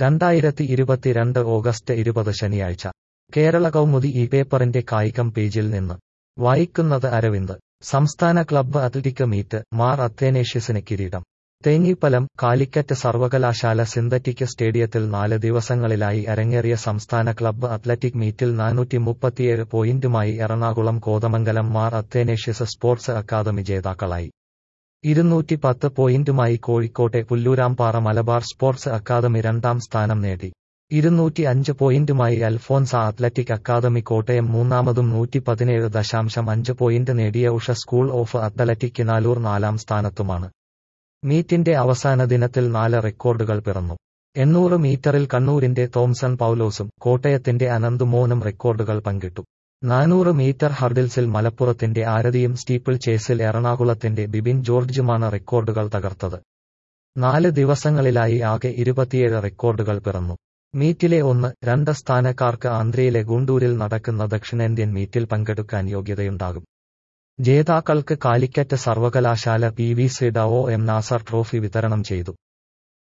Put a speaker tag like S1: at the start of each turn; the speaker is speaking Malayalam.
S1: രണ്ടായിരത്തി ഇരുപത്തിരണ്ട് ഓഗസ്റ്റ് ഇരുപത് ശനിയാഴ്ച കേരള കൗമുദി ഈ പേപ്പറിന്റെ കായികം പേജിൽ നിന്ന് വായിക്കുന്നത് അരവിന്ദ് സംസ്ഥാന ക്ലബ്ബ് അത്ലറ്റിക് മീറ്റ് മാർ അത്തേനേഷ്യസിന് കിരീടം തേഞ്ഞിപ്പലം കാലിക്കറ്റ് സർവകലാശാല സിന്തറ്റിക് സ്റ്റേഡിയത്തിൽ നാല് ദിവസങ്ങളിലായി അരങ്ങേറിയ സംസ്ഥാന ക്ലബ്ബ് അത്ലറ്റിക് മീറ്റിൽ നാനൂറ്റി മുപ്പത്തിയേഴ് പോയിന്റുമായി എറണാകുളം കോതമംഗലം മാർ അത്തേനേഷ്യസ് സ്പോർട്സ് അക്കാദമി ജേതാക്കളായി ഇരുന്നൂറ്റി പത്ത് പോയിന്റുമായി കോഴിക്കോട്ടെ പുല്ലൂരാംപാറ മലബാർ സ്പോർട്സ് അക്കാദമി രണ്ടാം സ്ഥാനം നേടി ഇരുന്നൂറ്റി അഞ്ച് പോയിന്റുമായി അൽഫോൻസ അത്ലറ്റിക് അക്കാദമി കോട്ടയം മൂന്നാമതും നൂറ്റി പതിനേഴ് ദശാംശം അഞ്ച് പോയിന്റ് നേടിയ Usha school of athletic Kinalur നാലാം സ്ഥാനത്തുമാണ് മീറ്റിന്റെ അവസാന ദിനത്തിൽ നാല് റെക്കോർഡുകൾ പിറന്നു എണ്ണൂറ് മീറ്ററിൽ കണ്ണൂരിന്റെ തോംസൺ പൌലോസും കോട്ടയത്തിന്റെ അനന്തുമോനും റെക്കോർഡുകൾ പങ്കിട്ടു നാനൂറ് മീറ്റർ ഹർഡിൽസിൽ മലപ്പുറത്തിന്റെ ആരതിയും സ്റ്റീപ്പിൾ ചേസിൽ എറണാകുളത്തിന്റെ ബിബിൻ ജോർജുമാണ് റെക്കോർഡുകൾ തകർത്തത് നാല് ദിവസങ്ങളിലായി ആകെ ഇരുപത്തിയേഴ് റെക്കോർഡുകൾ പിറന്നു മീറ്റിലെ ഒന്ന് രണ്ട് സ്ഥാനക്കാർക്ക് ആന്ധ്രയിലെ ഗുണ്ടൂരിൽ നടക്കുന്ന ദക്ഷിണേന്ത്യൻ മീറ്റിൽ പങ്കെടുക്കാൻ യോഗ്യതയുണ്ടാകും ജേതാക്കൾക്ക് കാലിക്കറ്റ് സർവകലാശാല P V Sida O M Nasar trophy വിതരണം ചെയ്തു